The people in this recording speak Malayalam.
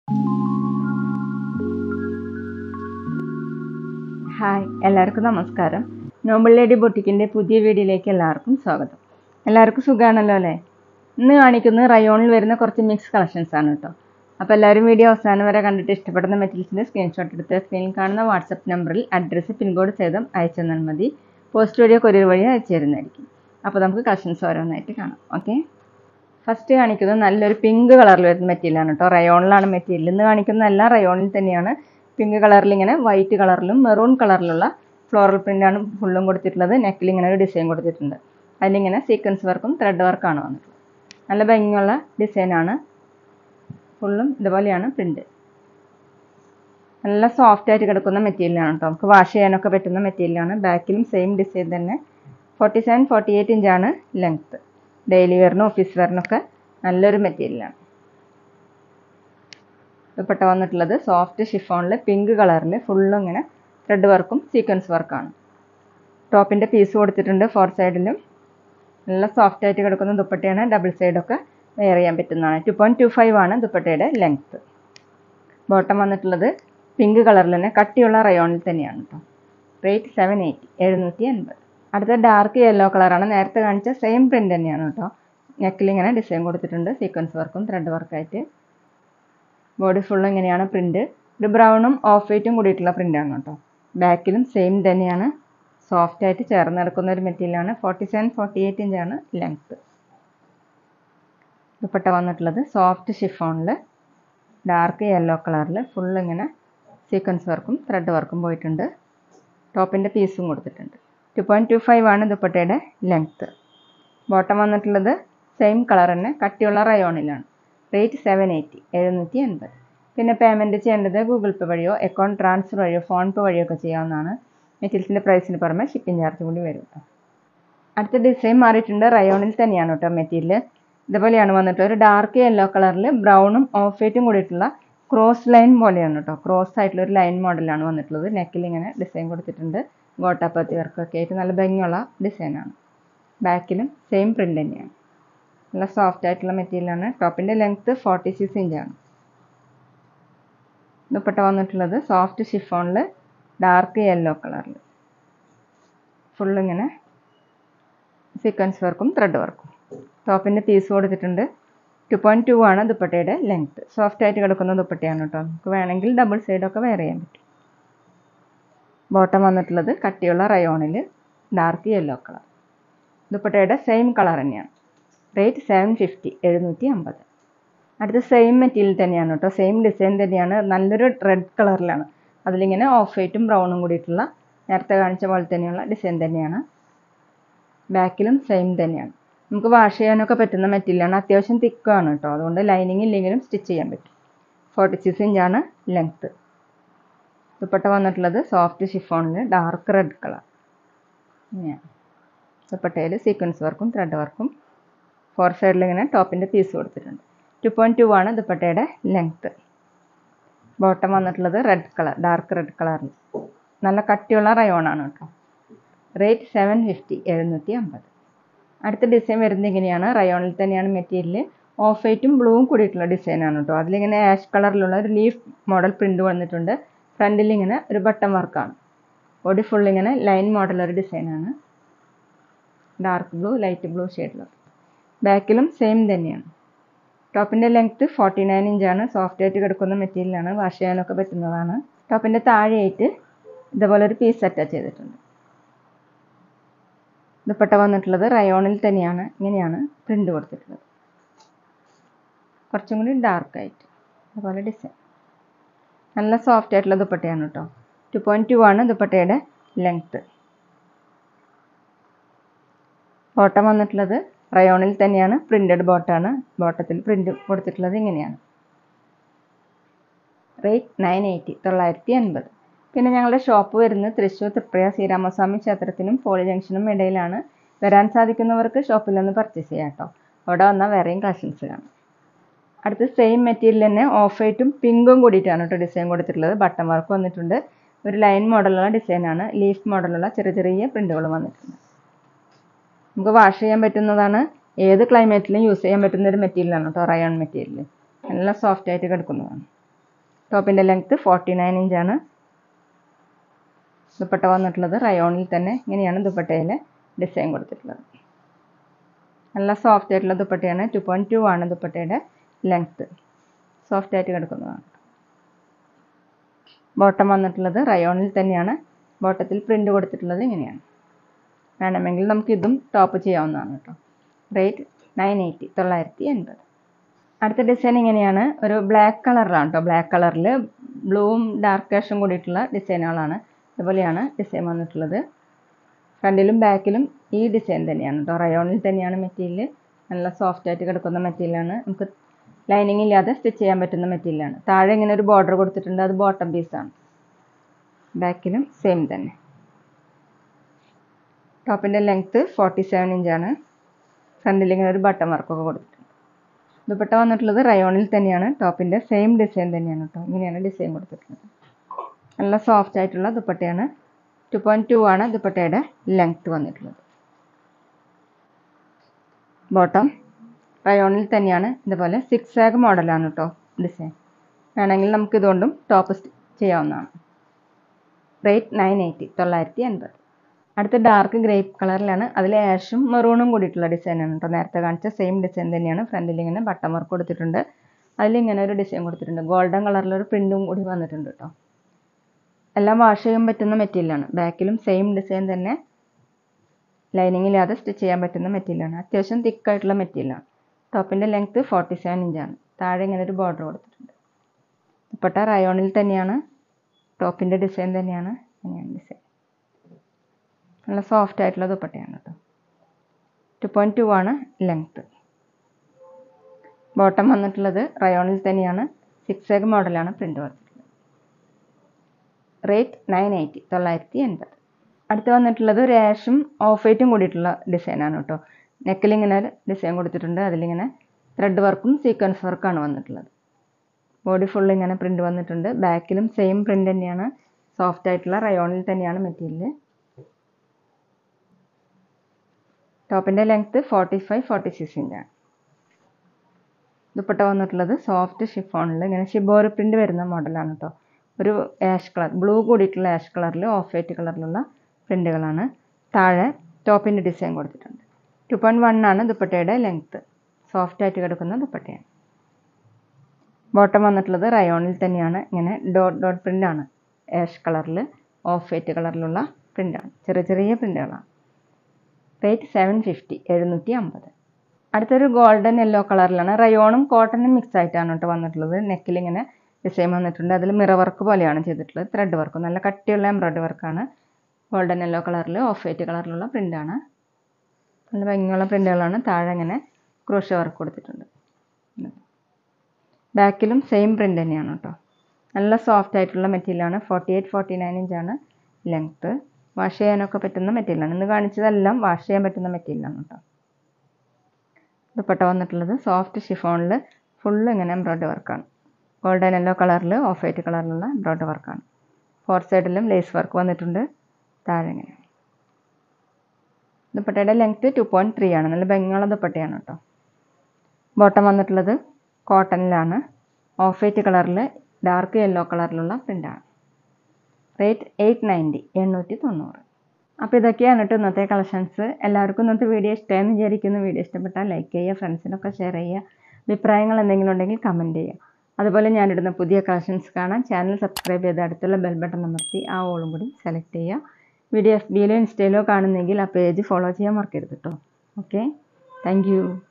ഹായ് എല്ലാവർക്കും നമസ്കാരം നോബിൾ ലേഡി ബൊട്ടിക്കിൻ്റെ പുതിയ വീഡിയോയിലേക്ക് എല്ലാവർക്കും സ്വാഗതം എല്ലാവർക്കും സുഖമാണല്ലോ അല്ലേ ഇന്ന് കാണിക്കുന്നത് റയോണിൽ വരുന്ന കുറച്ച് മിക്സ് കളക്ഷൻസ് ആണ് കേട്ടോ അപ്പോൾ എല്ലാവരും വീഡിയോ അവസാനം വരെ കണ്ടിട്ട് ഇഷ്ടപ്പെടുന്ന മെറ്റീരിയൽസിൻ്റെ സ്ക്രീൻഷോട്ട് എടുത്ത് സ്ക്രീനിൽ കാണുന്ന വാട്സപ്പ് നമ്പറിൽ അഡ്രസ്സ് പിൻകോഡ് സഹിതം അയച്ചു തന്നാൽ മതി പോസ്റ്റ് വഴിയോ കൊറിയർ വഴിയോ അയച്ചു തരുന്നതായിരിക്കും അപ്പോൾ നമുക്ക് കളക്ഷൻസ് ഓരോന്നായിട്ട് കാണാം ഓക്കെ ഫസ്റ്റ് കാണിക്കുന്നത് നല്ലൊരു പിങ്ക് കളറിൽ വരുന്ന മെറ്റീരിയലാണ് കേട്ടോ റയോണിലാണ് മെറ്റീരിയൽ ഇന്ന് കാണിക്കുന്ന എല്ലാം റയോണിൽ തന്നെയാണ് പിങ്ക് കളറിൽ ഇങ്ങനെ വൈറ്റ് കളറിലും മെറൂൺ കളറിലുള്ള ഫ്ലോറൽ പ്രിൻ്റാണ് ഫുള്ളും കൊടുത്തിട്ടുള്ളത് നെക്കിൽ ഇങ്ങനെ ഒരു ഡിസൈൻ കൊടുത്തിട്ടുണ്ട് അതിലിങ്ങനെ സീക്വൻസ് വർക്കും ത്രെഡ് വർക്കാണ് വന്നിട്ടുള്ളത് നല്ല ഭംഗിയുള്ള ഡിസൈനാണ് ഫുള്ളും ഇതുപോലെയാണ് പ്രിൻ്റ് നല്ല സോഫ്റ്റ് ആയിട്ട് കിടക്കുന്ന മെറ്റീരിയലാണ് കേട്ടോ നമുക്ക് വാഷ് ചെയ്യാനൊക്കെ പറ്റുന്ന മെറ്റീരിയലാണ് ബാക്കിലും സെയിം ഡിസൈൻ തന്നെ ഫോർട്ടി സെവൻ ഫോർട്ടി എയ്റ്റ് ഇഞ്ചാണ് ലെങ്ത്ത് ഡെയിലി വെയറിനും ഓഫീസ് വെയറിനൊക്കെ നല്ലൊരു മെറ്റീരിയലാണ് ദുപ്പട്ട വന്നിട്ടുള്ളത് സോഫ്റ്റ് ഷിഫോണിൽ പിങ്ക് കളറിൽ ഫുള്ളും ഇങ്ങനെ ത്രെഡ് വർക്കും സീക്വൻസ് വർക്കാണ് ടോപ്പിൻ്റെ പീസ് കൊടുത്തിട്ടുണ്ട് ഫോർ സൈഡിലും നല്ല സോഫ്റ്റ് ആയിട്ട് കിടക്കുന്ന ദുപ്പട്ടയാണ് ഡബിൾ സൈഡൊക്കെ വെയർ ചെയ്യാൻ പറ്റുന്നതാണ് ടു പോയിൻറ്റ് ടു ഫൈവ് ആണ് ദുപ്പട്ടയുടെ ലെങ്ത്ത് ബോട്ടം വന്നിട്ടുള്ളത് പിങ്ക് കളറിൽ തന്നെ കട്ടിയുള്ള റയോണിൽ തന്നെയാണ് കേട്ടോ റേറ്റ് സെവൻ എയ്റ്റി എഴുന്നൂറ്റി അൻപത് അടുത്ത ഡാർക്ക് യെല്ലോ കളറാണ് നേരത്തെ കാണിച്ച സെയിം പ്രിൻ്റ് തന്നെയാണ് കേട്ടോ നെക്കിൽ ഇങ്ങനെ ഡിസൈൻ കൊടുത്തിട്ടുണ്ട് സീക്വൻസ് വർക്കും ത്രെഡ് വർക്കായിട്ട് ബോഡി ഫുൾ ഇങ്ങനെയാണ് പ്രിൻ്റ് ഒരു ബ്രൗണും ഓഫ് വൈറ്റും കൂടിയിട്ടുള്ള പ്രിൻ്റാണ് കേട്ടോ ബാക്കിലും സെയിം തന്നെയാണ് സോഫ്റ്റ് ആയിട്ട് ചേർന്ന് കിടക്കുന്ന ഒരു മെറ്റീരിയലാണ് ഫോർട്ടി സെവൻ ഫോർട്ടി എയ്റ്റ് ഇഞ്ചാണ് ലെങ്ത്ത് ദുപ്പട്ട വന്നിട്ടുള്ളത് സോഫ്റ്റ് ഷിഫോണിൽ ഡാർക്ക് യെല്ലോ കളറിൽ ഫുൾ ഇങ്ങനെ സീക്വൻസ് വർക്കും ത്രെഡ് വർക്കും പോയിട്ടുണ്ട് ടോപ്പിൻ്റെ പീസും കൊടുത്തിട്ടുണ്ട് ടു പോയിൻറ്റ് ടു ഫൈവ് ആണ് ദുപ്പട്ടയുടെ ലെങ്ത്ത് ബോട്ടം വന്നിട്ടുള്ളത് സെയിം കളർ തന്നെ കട്ടിയുള്ള റയോണിലാണ് റേറ്റ് സെവൻ എയ്റ്റി എഴുന്നൂറ്റി എൺപത് പിന്നെ പേയ്മെൻറ്റ് ചെയ്യേണ്ടത് ഗൂഗിൾ പേ വഴിയോ അക്കൗണ്ട് ട്രാൻസ്ഫർ വഴിയോ ഫോൺ പേ വഴിയോ ഒക്കെ ചെയ്യാവുന്നതാണ് മെറ്റീരിയൽസിൻ്റെ പ്രൈസിന് പുറമെ ഷിപ്പിംഗ് ചാർജ് കൂടി വരും കേട്ടോ അടുത്ത ഡിസൈൻ മാറിയിട്ടുണ്ട് റയോണിൽ തന്നെയാണ് കേട്ടോ മെറ്റീരിയൽ ഇതുപോലെയാണ് വന്നിട്ട് ഒരു ഡാർക്ക് യെല്ലോ കളറിൽ ബ്രൗണും ഓഫ് വൈറ്റും കൂടിയിട്ടുള്ള ക്രോസ് ലൈൻ പോലെയാണ് കേട്ടോ ക്രോസ് ആയിട്ടുള്ള ഒരു ലൈൻ മോഡലാണ് വന്നിട്ടുള്ളത് നെക്കിൽ ഇങ്ങനെ ഡിസൈൻ കൊടുത്തിട്ടുണ്ട് ഗോട്ടാപ്പത്തി വർക്കൊക്കെ ആയിട്ട് നല്ല ഭംഗിയുള്ള ഡിസൈനാണ് ബാക്കിലും സെയിം പ്രിൻ്റ് തന്നെയാണ് നല്ല സോഫ്റ്റ് ആയിട്ടുള്ള മെറ്റീരിയലാണ് ടോപ്പിൻ്റെ ലെങ്ത്ത് ഫോർട്ടി സിക്സ് ഇഞ്ചാണ് ദുപ്പട്ട വന്നിട്ടുള്ളത് സോഫ്റ്റ് ഷിഫോണിൽ ഡാർക്ക് യെല്ലോ കളറിൽ ഫുള്ളിങ്ങനെ സീക്വൻസ് വർക്കും ത്രെഡ് വർക്കും ടോപ്പിൻ്റെ പീസ് കൊടുത്തിട്ടുണ്ട് ടു പോയിൻറ്റ് ടു ആണ് ദുപ്പട്ടയുടെ ലെങ്ത്ത് സോഫ്റ്റ് ആയിട്ട് കിടക്കുന്ന ദുപ്പട്ടയാണ് കേട്ടോ നമുക്ക് വേണമെങ്കിൽ ഡബിൾ സൈഡൊക്കെ വെയർ ചെയ്യാൻ പറ്റും ബോട്ടം വന്നിട്ടുള്ളത് കട്ടിയുള്ള റയോണിൽ ഡാർക്ക് യെല്ലോ കളർ ദുപ്പട്ടയുടെ സെയിം കളർ തന്നെയാണ് റേറ്റ് സെവൻ ഫിഫ്റ്റി എഴുന്നൂറ്റി അമ്പത് അടുത്ത സെയിം മെറ്റീരിയൽ തന്നെയാണ് കേട്ടോ സെയിം ഡിസൈൻ തന്നെയാണ് നല്ലൊരു റെഡ് കളറിലാണ് അതിലിങ്ങനെ ഓഫ് വൈറ്റും ബ്രൗണും കൂടിയിട്ടുള്ള നേരത്തെ കാണിച്ച പോലെ തന്നെയുള്ള ഡിസൈൻ തന്നെയാണ് ബാക്കിലും സെയിം തന്നെയാണ് നമുക്ക് വാഷ് ചെയ്യാനൊക്കെ പറ്റുന്ന മെറ്റീരിയലാണ് അത്യാവശ്യം തിക്കാണ് കേട്ടോ അതുകൊണ്ട് ലൈനിങ് ഇല്ലെങ്കിലും സ്റ്റിച്ച് ചെയ്യാൻ പറ്റും ഫോർട്ടി സിക്സ് ഇഞ്ചാണ് ലെങ്ത്ത് ദുപ്പട്ട വന്നിട്ടുള്ളത് സോഫ്റ്റ് ഷിഫോണിൽ ഡാർക്ക് റെഡ് കളർ ഇങ്ങനെയാണ് ദുപ്പട്ടയിൽ സീക്വൻസ് വർക്കും ത്രെഡ് വർക്കും ഫോർ സൈഡിൽ ഇങ്ങനെ ടോപ്പിൻ്റെ പീസ് കൊടുത്തിട്ടുണ്ട് ടു പോയിൻറ്റ് ടു ആണ് ദുപ്പട്ടയുടെ ലെങ്ത്ത് ബോട്ടം വന്നിട്ടുള്ളത് റെഡ് കളർ ഡാർക്ക് റെഡ് കളറിൽ നല്ല കട്ടിയുള്ള റയോണാണ് കേട്ടോ റേറ്റ് സെവൻ ഫിഫ്റ്റി എഴുന്നൂറ്റി അമ്പത് അടുത്ത ഡിസൈൻ വരുന്നത് ഇങ്ങനെയാണ് റയോണിൽ തന്നെയാണ് മെറ്റീരിയൽ ഓഫ് വൈറ്റും ബ്ലൂവും കൂടിയിട്ടുള്ള ഡിസൈനാണ് കേട്ടോ അതിലിങ്ങനെ ആഷ് കളറിലുള്ള ഒരു ലീഫ് മോഡൽ പ്രിൻ്റ് വന്നിട്ടുണ്ട് ഫ്രണ്ടിൽ ഇങ്ങനെ ഒരു ബട്ടൺ വർക്കാണ് ബോഡി ഫുൾ ഇങ്ങനെ ലൈൻ മോഡലൊരു ഡിസൈനാണ് ഡാർക്ക് ബ്ലൂ ലൈറ്റ് ബ്ലൂ ഷെയ്ഡിലുള്ള ബാക്കിലും സെയിം തന്നെയാണ് ടോപ്പിൻ്റെ ലെങ്ത്ത് ഫോർട്ടി നയൻ ഇഞ്ചാണ് സോഫ്റ്റ് ആയിട്ട് കിടക്കുന്ന മെറ്റീരിയലാണ് വാഷ് ചെയ്യാനൊക്കെ പറ്റുന്നതാണ് ടോപ്പിൻ്റെ താഴെയായിട്ട് ഇതുപോലെ ഒരു പീസ് അറ്റാച്ച് ചെയ്തിട്ടുണ്ട് ദുപ്പട്ട വന്നിട്ടുള്ളത് റയോണിൽ തന്നെയാണ് ഇങ്ങനെയാണ് പ്രിൻ്റ് കൊടുത്തിട്ടുള്ളത് കുറച്ചും കൂടി ഡാർക്കായിട്ട് അതുപോലെ ഡിസൈൻ നല്ല സോഫ്റ്റ് ആയിട്ടുള്ള ദുപ്പട്ടയാണ് കേട്ടോ ടു പോയിൻറ്റ് ടു ആണ് ദുപ്പട്ടയുടെ ലെങ്ത്ത് ബോട്ടം വന്നിട്ടുള്ളത് റയോണിൽ തന്നെയാണ് പ്രിൻറ്റഡ് ബോട്ടാണ് ബോട്ടത്തിൽ പ്രിൻ്റ് കൊടുത്തിട്ടുള്ളത് ഇങ്ങനെയാണ് റേറ്റ് നയൻ എയ്റ്റി തൊള്ളായിരത്തി അൻപത് പിന്നെ ഞങ്ങളുടെ ഷോപ്പ് വരുന്നത് തൃശ്ശൂർ തൃപ്രിയ ശ്രീരാമസ്വാമി ക്ഷേത്രത്തിനും പോളി ജംഗ്ഷനും ഇടയിലാണ് വരാൻ സാധിക്കുന്നവർക്ക് ഷോപ്പിൽ നിന്ന് പർച്ചേസ് ചെയ്യാം കേട്ടോ അവിടെ വന്നാൽ വേറെയും കളക്ഷൻസ് കാണാം അടുത്ത് സെയിം മെറ്റീരിയൽ തന്നെ ഓഫ് വൈറ്റും പിങ്കും കൂടിയിട്ടാണ് കേട്ടോ ഡിസൈൻ കൊടുത്തിട്ടുള്ളത് ബട്ടൺ വർക്ക് വന്നിട്ടുണ്ട് ഒരു ലൈൻ മോഡലുള്ള ഡിസൈനാണ് ലീഫ് മോഡലുള്ള ചെറിയ ചെറിയ പ്രിൻ്റുകളും വന്നിട്ടുണ്ട് നമുക്ക് വാഷ് ചെയ്യാൻ പറ്റുന്നതാണ് ഏത് ക്ലൈമറ്റിലും യൂസ് ചെയ്യാൻ പറ്റുന്ന ഒരു മെറ്റീരിയലാണ് കേട്ടോ റയോൺ മെറ്റീരിയൽ നല്ല സോഫ്റ്റ് ആയിട്ട് കിടക്കുന്നതാണ് ടോപ്പിൻ്റെ ലെങ്ത്ത് ഫോർട്ടി നയൻ ഇഞ്ചാണ് ദുപ്പട്ട വന്നിട്ടുള്ളത് റയോണിൽ തന്നെ ഇങ്ങനെയാണ് ദുപ്പട്ടയിൽ ഡിസൈൻ കൊടുത്തിട്ടുള്ളത് നല്ല സോഫ്റ്റ് ആയിട്ടുള്ള ദുപ്പട്ടയാണ് ടു പോയിൻറ്റ് ടു ആണ് ദുപ്പട്ടയുടെ ലെങ്ത്ത് സോഫ്റ്റ് ആയിട്ട് കിടക്കുന്നതാണ് ബോട്ടം വന്നിട്ടുള്ളത് റയോണിൽ തന്നെയാണ് ബോട്ടത്തിൽ പ്രിൻ്റ് കൊടുത്തിട്ടുള്ളത് ഇങ്ങനെയാണ് വേണമെങ്കിൽ നമുക്ക് ഇതും ടോപ്പ് ചെയ്യാവുന്നതാണ് കേട്ടോ റേറ്റ് നയൻ എയ്റ്റി തൊള്ളായിരത്തി എൺപത് അടുത്ത ഡിസൈൻ ഇങ്ങനെയാണ് ഒരു ബ്ലാക്ക് കളറിലാണ് കേട്ടോ ബ്ലാക്ക് കളറിൽ ബ്ലൂവും ഡാർക്ക് ആഷും കൂടിയിട്ടുള്ള ഡിസൈനുകളാണ് ഇതുപോലെയാണ് ഡിസൈൻ വന്നിട്ടുള്ളത് ഫ്രണ്ടിലും ബാക്കിലും ഈ ഡിസൈൻ തന്നെയാണ് കേട്ടോ റയോണിൽ തന്നെയാണ് മെറ്റീരിയൽ നല്ല സോഫ്റ്റ് ആയിട്ട് കിടക്കുന്ന മെറ്റീരിയലാണ് നമുക്ക് ലൈനിങ് ഇല്ലാതെ സ്റ്റിച്ച് ചെയ്യാൻ പറ്റുന്ന മെറ്റീരിയലാണ് താഴെ ഇങ്ങനെ ഒരു ബോർഡർ കൊടുത്തിട്ടുണ്ട് അത് ബോട്ടം പീസാണ് ബാക്കിലും സെയിം തന്നെ ടോപ്പിൻ്റെ ലെങ്ത്ത് ഫോർട്ടി സെവൻ ഇഞ്ചാണ് ഫ്രണ്ടിൽ ഇങ്ങനെ ഒരു ബട്ടൺ വർക്കൊക്കെ കൊടുത്തിട്ടുണ്ട് ദുപ്പട്ട വന്നിട്ടുള്ളത് റയോണിൽ തന്നെയാണ് ടോപ്പിൻ്റെ സെയിം ഡിസൈൻ തന്നെയാണ് കേട്ടോ ഇങ്ങനെയാണ് ഡിസൈൻ കൊടുത്തിട്ടുള്ളത് നല്ല സോഫ്റ്റ് ആയിട്ടുള്ള ദുപ്പട്ടയാണ് ടു പോയിൻറ്റ് ടു ആണ് ദുപ്പട്ടയുടെ ലെങ്ത്ത് വന്നിട്ടുള്ളത് ബോട്ടം റയോണിൽ തന്നെയാണ് ഇതുപോലെ സിക്സ് ആഗ് മോഡലാണ് കേട്ടോ ഡിസൈൻ വേണമെങ്കിൽ നമുക്ക് ഇതുകൊണ്ടും ടോപ്പ് ചെയ്യാവുന്നതാണ് റേറ്റ് നയൻ എയ്റ്റി തൊള്ളായിരത്തി എൺപത് അടുത്ത ഡാർക്ക് ഗ്രേപ്പ് കളറിലാണ് അതിൽ ആഷും മെറൂണും കൂടിയിട്ടുള്ള ഡിസൈനാണ് കേട്ടോ നേരത്തെ കാണിച്ച സെയിം ഡിസൈൻ തന്നെയാണ് ഫ്രണ്ടിൽ ഇങ്ങനെ ബട്ടൺ വർക്ക് കൊടുത്തിട്ടുണ്ട് അതിലിങ്ങനെ ഒരു ഡിസൈൻ കൊടുത്തിട്ടുണ്ട് ഗോൾഡൻ കളറിലൊരു പ്രിൻറ്റും കൂടി വന്നിട്ടുണ്ട് കേട്ടോ എല്ലാം വാഷ് ചെയ്യാൻ പറ്റുന്ന മെറ്റീരിയലാണ് ബാക്കിലും സെയിം ഡിസൈൻ തന്നെ ലൈനിങ് ഇല്ലാതെ സ്റ്റിച്ച് ചെയ്യാൻ പറ്റുന്ന മെറ്റീരിയലാണ് അത്യാവശ്യം തിക്കായിട്ടുള്ള മെറ്റീരിയലാണ് ടോപ്പിൻ്റെ ലെങ്ത്ത് ഫോർട്ടി സെവൻ ഇഞ്ചാണ് താഴെ ഇങ്ങനെ ഒരു ബോർഡർ കൊടുത്തിട്ടുണ്ട് ദുപ്പട്ട റയോണിൽ തന്നെയാണ് ടോപ്പിൻ്റെ ഡിസൈൻ തന്നെയാണ് ഇങ്ങനെയാണ് ഡിസൈൻ നല്ല സോഫ്റ്റ് ആയിട്ടുള്ള ദുപ്പട്ടയാണ് കേട്ടോ ടു പോയിൻറ്റ് ടു ആണ് ലെങ്ത്ത് ബോട്ടം വന്നിട്ടുള്ളത് റയോണിൽ തന്നെയാണ് സിക്സ് എഗ് മോഡലാണ് പ്രിൻ്റ് വന്നിട്ടുള്ളത് റേറ്റ് നയൻ എയ്റ്റി തൊള്ളായിരത്തി എൺപത് അടുത്ത് വന്നിട്ടുള്ളത് ഒരു ആഷും ഓഫ് വൈറ്റും കൂടിയിട്ടുള്ള ഡിസൈനാണ് കേട്ടോ നെക്കിൽ ഇങ്ങനെ ഡിസൈൻ കൊടുത്തിട്ടുണ്ട് അതിലിങ്ങനെ ത്രെഡ് വർക്കും സീക്വൻസ് വർക്കാണ് വന്നിട്ടുള്ളത് ബോഡി ഫുൾ ഇങ്ങനെ പ്രിൻ്റ് വന്നിട്ടുണ്ട് ബാക്കിലും സെയിം പ്രിൻ്റ് തന്നെയാണ് സോഫ്റ്റ് ആയിട്ടുള്ള റയോണിൽ തന്നെയാണ് മെറ്റീരിയൽ ടോപ്പിൻ്റെ length forty five forty six ഇഞ്ചാണ് ദുപ്പട്ട വന്നിട്ടുള്ളത് സോഫ്റ്റ് ഷിഫോണിൽ ഇങ്ങനെ ഷിബോറി പ്രിൻ്റ് വരുന്ന മോഡലാണ് കേട്ടോ ഒരു ആഷ് കളർ ബ്ലൂ കൂടിയിട്ടുള്ള ആഷ് കളറിൽ ഓഫ് വൈറ്റ് കളറിലുള്ള പ്രിൻ്റുകളാണ് താഴെ ടോപ്പിൻ്റെ ഡിസൈൻ കൊടുത്തിട്ടുണ്ട് ടു പോയിൻറ്റ് വൺ ആണ് ദുപ്പട്ടയുടെ ലെങ്ത്ത് സോഫ്റ്റ് ആയിട്ട് കിടക്കുന്ന ദുപ്പട്ടയാണ് ബോട്ടം വന്നിട്ടുള്ളത് റയോണിൽ തന്നെയാണ് ഇങ്ങനെ ഡോട്ട് ഡോട്ട് പ്രിൻ്റാണ് ആഷ് കളറിൽ ഓഫ് വൈറ്റ് കളറിലുള്ള പ്രിൻ്റാണ് ചെറിയ ചെറിയ പ്രിൻ്റുകളാണ് റേറ്റ് സെവൻ ഫിഫ്റ്റി എഴുന്നൂറ്റി അമ്പത് അടുത്തൊരു ഗോൾഡൻ യെല്ലോ കളറിലാണ് റയോണും കോട്ടണും മിക്സ് ആയിട്ടാണ് കേട്ടോ വന്നിട്ടുള്ളത് നെക്കിൽ ഇങ്ങനെ ഡിസൈൻ വന്നിട്ടുണ്ട് അതിൽ മിറ വർക്ക് പോലെയാണ് ചെയ്തിട്ടുള്ളത് ത്രെഡ് വർക്ക് നല്ല കട്ടിയുള്ള എംബ്രോയ്ഡറി വർക്കാണ് ഗോൾഡൻ യെല്ലോ കളറിൽ ഓഫ് വൈറ്റ് കളറിലുള്ള പ്രിൻ്റാണ് നല്ല ഭംഗിയുള്ള പ്രിൻ്റുകളാണ് താഴെ ഇങ്ങനെ ക്രോഷ്യ വർക്ക് കൊടുത്തിട്ടുണ്ട് ബാക്കിലും സെയിം പ്രിൻ്റ് തന്നെയാണ് കേട്ടോ നല്ല സോഫ്റ്റ് ആയിട്ടുള്ള മെറ്റീരിയലാണ് ഫോർട്ടി എയ്റ്റ് ഫോർട്ടി നയൻ ഇഞ്ചാണ് ലെങ്ത്ത് വാഷ് ചെയ്യാനൊക്കെ പറ്റുന്ന മെറ്റീരിയലാണ് ഇന്ന് കാണിച്ചതെല്ലാം വാഷ് ചെയ്യാൻ പറ്റുന്ന മെറ്റീരിയലാണ് കേട്ടോ ദുപ്പട്ട വന്നിട്ടുള്ളത് സോഫ്റ്റ് ഷിഫോണിൽ ഫുള്ള് ഇങ്ങനെ എംബ്രോയ്ഡറി വർക്കാണ് ഗോൾഡൻ യെല്ലോ കളറിൽ ഓഫ് വൈറ്റ് കളറിലുള്ള എംബ്രോയ്ഡറി വർക്കാണ് ഫോർ സൈഡിലും ലേസ് വർക്ക് വന്നിട്ടുണ്ട് താഴെ ഇങ്ങനെ ദുപ്പട്ടയുടെ ലെങ്ത്ത് ടു പോയിൻറ്റ് ത്രീ ആണ് നല്ല ഭംഗിയുള്ള ദുപ്പട്ടയാണ് കേട്ടോ ബോട്ടം വന്നിട്ടുള്ളത് കോട്ടണിലാണ് ഓഫ് വൈറ്റ് കളറിൽ ഡാർക്ക് യെല്ലോ കളറിലുള്ള പ്രിൻ്റാണ് റേറ്റ് എയ്റ്റ് നയൻറ്റി എണ്ണൂറ്റി തൊണ്ണൂറ് അപ്പോൾ ഇതൊക്കെയാണ് കേട്ടോ ഇന്നത്തെ കളക്ഷൻസ് എല്ലാവർക്കും ഇന്നത്തെ വീഡിയോ ഇഷ്ടമായെന്ന് വിചാരിക്കുന്നു വീഡിയോ ഇഷ്ടപ്പെട്ടാൽ ലൈക്ക് ചെയ്യുക ഫ്രണ്ട്സിനൊക്കെ ഷെയർ ചെയ്യുക അഭിപ്രായങ്ങൾ എന്തെങ്കിലും ഉണ്ടെങ്കിൽ കമൻറ്റ് ചെയ്യുക അതുപോലെ ഞാനിടുന്ന പുതിയ കളക്ഷൻസ് കാണാൻ ചാനൽ സബ്സ്ക്രൈബ് ചെയ്ത് അടുത്തുള്ള ബെൽ ബട്ടൺ അമർത്തി ആ ഓളും കൂടി സെലക്ട് ചെയ്യുക വീഡിയോ എഫ് ബിയിലോ ഇൻസ്റ്റയിലോ കാണുന്നെങ്കിൽ ആ പേജ് ഫോളോ ചെയ്യാൻ മറക്കരുത് കേട്ടോ ഓക്കെ താങ്ക്